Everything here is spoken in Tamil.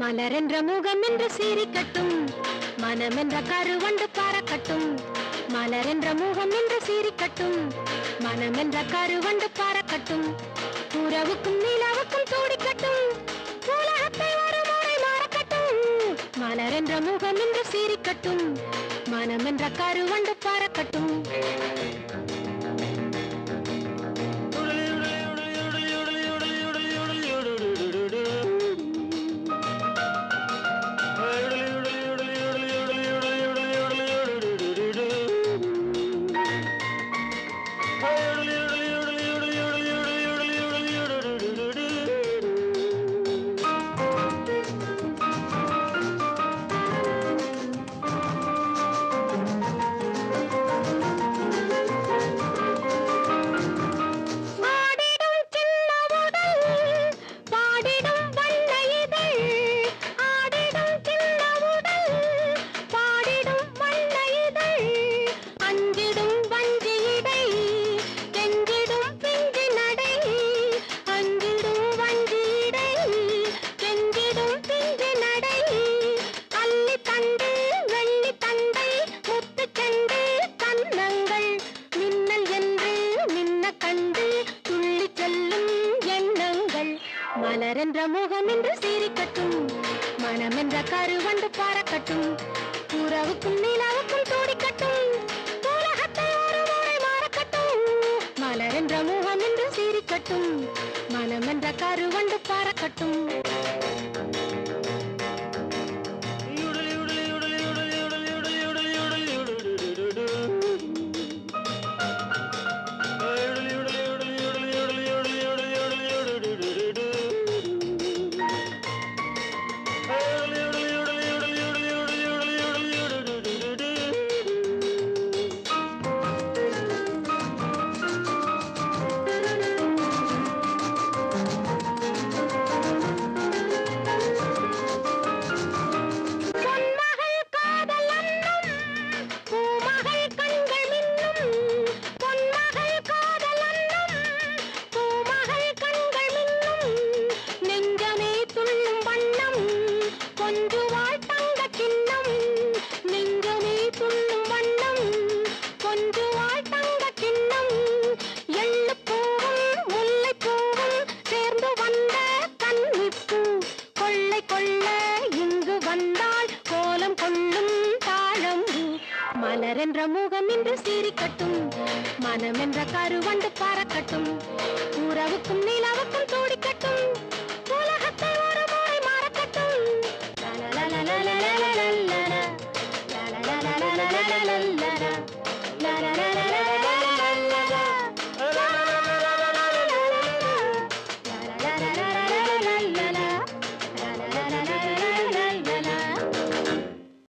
மலரென்ற முகம் என்று சீரிக்கட்டும் மனமென்ற கருவண்டு பறக்கட்டும் மலரென்ற முகம் என்று சீரிக்கட்டும் மனமென்ற கருவண்டு பறக்கட்டும் உறவுக்கும் நிலவுக்கும் தூடிக்கட்டும் உலகத்தை ஒரு முறை மறக்கட்டும் மலரென்ற முகம் என்று சீரிக்கட்டும் மனமென்ற கருவண்டு பறக்கட்டும் ஆடிடும் சின்ன உடல், பாடிடும் வண்ண இதழ். ஆடிடும் சின்ன உடல், பாடிடும் வண்ண இதழ். அஞ்சிடும் வஞ்சி இடை, கெஞ்சிடும் பிஞ்சு நடை. அஞ்சிடும் வஞ்சி இடை, கெஞ்சிடும் பிஞ்சு நடை. அல்லித் தண்டு, வெள்ளித் தண்டை, முத்துச் செண்டு, கன்னங்கள் மின்னல் என்று மின்ன கண்டு துள்ளிச் செல்லும் எண்ணங்கள் மலரென்ற முகம் என்று சீரிக்கட்டும் மனமென்ற கருவண்டு பறக்கட்டும் உறவுக்கும் நிலவுக்கும் தூடிக்கட்டும் உலகத்தை ஒரு முறை மறக்கட்டும் மலரென்ற முகம் என்று சீரிக்கட்டும் மனமென்ற கருவண்டு பறக்கட்டும் பொன்மகள் காதல் அன்னம் பூமகள் கண்கள் மின்னும் பொன்மகள் காதல் அன்னம் பூமகள் கண்கள் மின்னும் நெஞ்சமே துள்ளும் வண்ணம் கொஞ்சுவாள் தங்க கிண்ணம் நெஞ்சமே துள்ளும் வண்ணம் கொஞ்சுவாள் தங்க கிண்ணம் எள்ளு பூவும் முல்லை பூவும் சேர்ந்து வந்த கன்னிப்பூ கொள்ளை கொள்ள இங்கு வந்தால் கோலம் கொள்ளும் தாழம்பூ மலரென்ற முகம் இன்று சீரிக்கட்டும் மனமென்ற கருவண்டு பறக்கட்டும் உறவுக்கும் நிலவுக்கும் தூடிக்கட்டும்